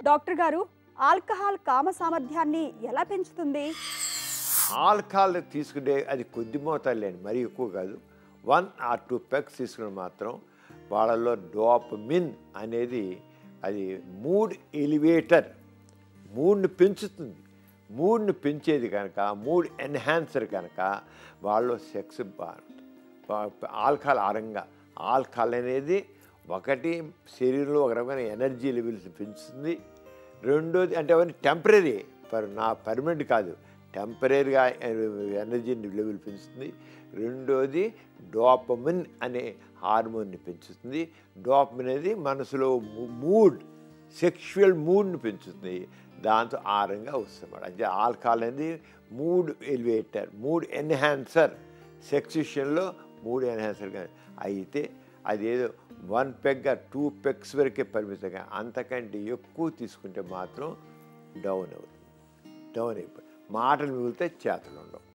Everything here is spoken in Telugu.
డాక్టర్ గారు ఆల్కహాల్ కామ సామర్థ్యాన్ని ఎలా పెంచుతుంది ఆల్కహాల్ తీసుకుంటే అది కొద్ది మోతాదు లేండి మరీ ఎక్కువ కాదు వన్ ఆర్ టూ పెగ్స్ తీసుకుని మాత్రం వాళ్ళలో డోపమిన్ అనేది అది మూడ్ ఎలివేటర్ మూడ్ని పెంచుతుంది మూడ్ని పెంచేది కనుక మూడ్ ఎన్హాన్సర్ కనుక వాళ్ళు సెక్స్ బాగుంటుంది ఆల్కహాల్ ఆరంగా ఆల్కహాల్ అనేది ఒకటి శరీరంలో ఒక రకమైన ఎనర్జీ లెవెల్స్ పెంచుతుంది రెండోది అంటే అవన్నీ టెంపరీ పర్ నా పర్మనెంట్ కాదు టెంపరీగా ఎనర్జీ లెవెల్ పెంచుతుంది రెండోది డోపమిన్ అనే హార్మోన్ని పెంచుతుంది డోపమిన్ అనేది మనసులో మూడ్ సెక్షువల్ మూడ్ని పెంచుతుంది దాంతో ఆరంగా వస్తుంది అంటే ఆల్కహాల్ అనేది mood elevator mood enhancer sex విషయంలో మూడ్ ఎన్హాన్సర్గా అయితే అదేదో వన్ పెగ్ టూ పెగ్స్ వరకే పరిమితంగా అంతకంటే ఎక్కువ తీసుకుంటే మాత్రం డౌన్ అవుతుంది డౌన్ అయిపోయి మాటలు మిగిలితే చేతలు ఉండవు